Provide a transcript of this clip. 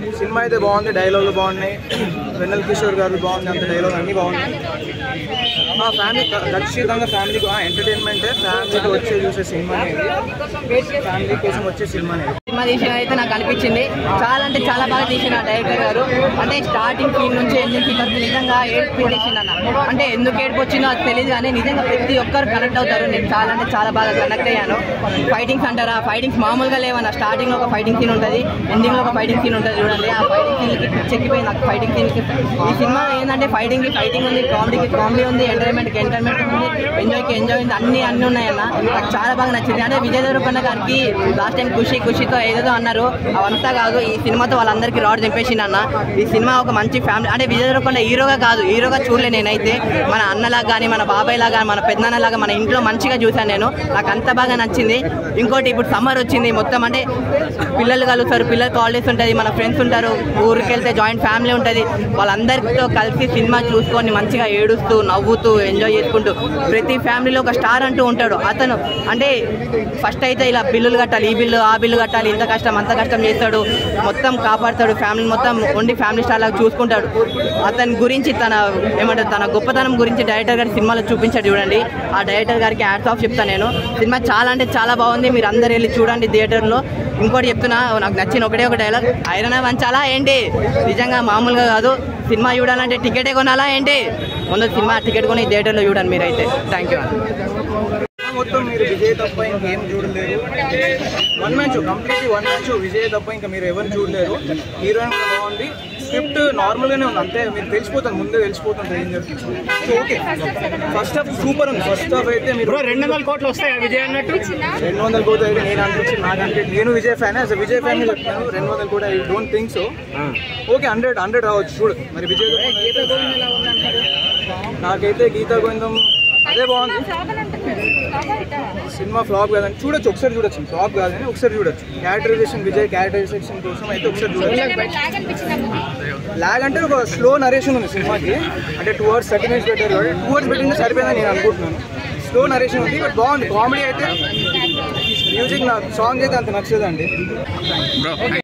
cinema అయితే బాగుంది డైలాగులు బాగున్నాయి వెన్నెల కిషోర్ గారు బాగుంది అంత డైలాగ్ అన్నీ బాగున్నాయి ఆ ఫ్యామిలీ ఖచ్చితంగా ఫ్యామిలీ ఎంటర్టైన్మెంట్ ఫ్యామిలీతో వచ్చే చూసే సినిమా అనేది ఫ్యామిలీ కోసం వచ్చే సినిమా అనేది సినిమా తీసిన అయితే నాకు అనిపించింది చాలా అంటే చాలా బాగా తీసిన డైరెక్టర్ గారు అంటే స్టార్టింగ్ సీన్ నుంచి ఎండింగ్ సీన్ వరకు నిజంగా ఏడ్పు తీసిన అన్న అంటే ఎందుకు ఏడుపు వచ్చిందో అది తెలియదు కానీ నిజంగా ప్రతి ఒక్కరు కనెక్ట్ అవుతారు నేను చాలా అంటే చాలా బాగా కనెక్ట్ అయ్యాను ఫైటింగ్స్ అంటారా ఫైటింగ్స్ మామూలుగా లేవన్న స్టార్టింగ్ లో ఒక ఫైటింగ్ సీన్ ఉంటుంది ఎండింగ్ లో ఒక ఫైటింగ్ సీన్ ఉంటుంది చూడండి ఆ ఫైటింగ్ సీన్ కి చెక్కిపోయింది నాకు ఫైటింగ్ సీన్ కి ఈ సినిమా ఏంటంటే ఫైటింగ్ కి ఫైటింగ్ ఉంది కామెడీకి కామెడీ ఉంది ఎంటర్టైన్మెంట్ కి ఎంటర్టైన్మెంట్ ఉంది ఎంజాయ్ కి ఎంజాయ్ ఉంది అన్ని అన్ని ఉన్నాయన్న నాకు చాలా బాగా నచ్చింది అంటే విజయ్ దేవరకొండ గారికి లాస్ట్ టైం ఖుషి ఖుషితో ఏదేదో అన్నారు అవంతా కాదు ఈ సినిమాతో వాళ్ళందరికీ రాడ్ చంపేసింది అన్న ఈ సినిమా ఒక మంచి ఫ్యామిలీ అంటే విజయ్ దేవరకొండ హీరోగా కాదు హీరోగా చూడలే నేనైతే మన అన్నలాగా కానీ మన బాబాయ్ లాగా మన పెద్దనాన్నలాగా మన ఇంట్లో మంచిగా చూశాను నేను నాకు అంత బాగా నచ్చింది ఇంకోటి ఇప్పుడు సమ్మర్ వచ్చింది మొత్తం అంటే పిల్లలు కలుగుతారు పిల్లలకి హాలిడేస్ ఉంటుంది మన ఫ్రెండ్స్ ఉంటారు ఊరికి వెళ్తే జాయింట్ ఫ్యామిలీ ఉంటుంది వాళ్ళందరితో కలిసి సినిమా చూసుకొని మంచిగా ఏడుస్తూ నవ్వుతూ ఎంజాయ్ చేసుకుంటూ ప్రతి ఫ్యామిలీలో ఒక స్టార్ అంటూ ఉంటాడు అతను అంటే ఫస్ట్ అయితే ఇలా బిల్లులు కట్టాలి ఈ బిల్లు ఆ బిల్లు కట్టాలి ఇంత కష్టం అంత కష్టం చేస్తాడు మొత్తం కాపాడుతాడు ఫ్యామిలీ మొత్తం ఉండి ఫ్యామిలీ స్టార్ లాగా చూసుకుంటాడు అతని గురించి తన ఏమంటారు తన గొప్పతనం గురించి డైరెక్టర్ గారి సినిమాలో చూపించాడు చూడండి ఆ డైరెక్టర్ గారికి యాడ్స్ ఆఫ్ చెప్తాను నేను సినిమా చాలా అంటే చాలా బాగుంది మీరు అందరు వెళ్ళి చూడండి థియేటర్లో ఇంకోటి చెప్తున్నా నాకు నచ్చిన ఒకటే ఒక డైలాగ్ ఐరన్ వంచాలా ఏంటి నిజంగా మామూలుగా కాదు సినిమా చూడాలంటే టికెటే కొనాలా ఏంటి ముందు సినిమా టికెట్ కొని థియేటర్లో చూడండి మీరైతే థ్యాంక్ యూ మొత్తం మీరు విజయ్ తప్ప ఇంకేం చూడలేరు one match completely one match Vijay తప్ప ఇంకా మీరు ఎవరు చూడలేరు హీరోయిన్ కూడా బాగుంది స్క్రిప్ట్ నార్మల్గానే ఉంది అంతే మీరు తెలిసిపోతుంది ముందే తెలిసిపోతుంది ఏం జరుగుతుంది ఓకే ఫస్ట్ హాఫ్ సూపర్ ఉంది ఫస్ట్ హాఫ్ అయితే మీరు రెండు వందల కోట్లు వస్తాయా విజయ్ అన్నట్టు రెండు వందల కోట్లు అయితే నేను అనిపించింది నాకు అనిపించింది నేను విజయ్ ఫ్యాన్ అసలు విజయ్ ఫ్యాన్ చెప్తాను రెండు వందల కూడా I don't think so okay hundred hundred రావచ్చు చూడు మరి విజయ్ నాకైతే గీతా గోవిందం అదే బాగుంది సినిమా ఫ్లాప్ కాదని చూడొచ్చు ఒకసారి చూడొచ్చు ఫ్లాప్ కాదని ఒకసారి చూడొచ్చు క్యారెక్టరైజేషన్ విజయ్ క్యారెక్టరైజేషన్ కోసం అయితే ఒకసారి చూడొచ్చు లాగ్ అంటే ఒక స్లో నరేషన్ ఉంది సినిమాకి అంటే టూ అవర్స్ థర్టీ మినిట్స్ పెట్టారు కాబట్టి టూ అవర్స్ పెట్టింటే సరిపోయిందని నేను అనుకుంటున్నాను స్లో నరేషన్ ఉంది బట్ బాగుంది కామెడీ అయితే మ్యూజిక్ నాకు సాంగ్ అయితే అంత నచ్చలేదండి